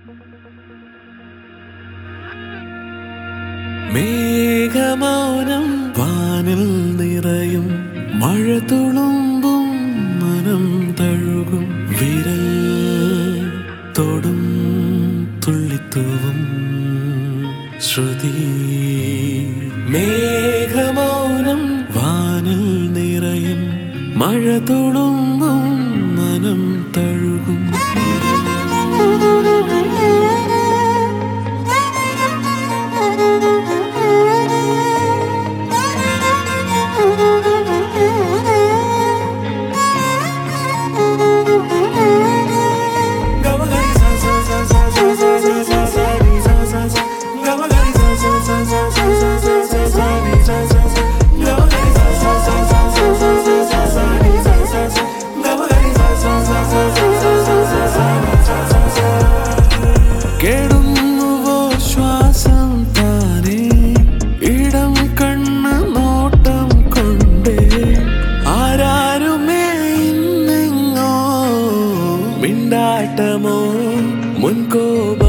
മേഘമൗനം വാനിൽ നിറയും മഴ തുളുമ്പും മനം തഴുകും വിരൽ തൊടും തുള്ളിത്തൂവും ശ്രുതി മേഘമൗനം വാനിൽ നിറയും മഴ തുളുമ്പും മനം തഴുകും കെടുന്നുവോ ശ്വാസം താനേ ഇടം കണ്ണ് നോട്ടം കൊണ്ടേ ആരാരുമേ ഇന്നെങ്ങോ മിണ്ടാട്ടമോ മുൻകോപ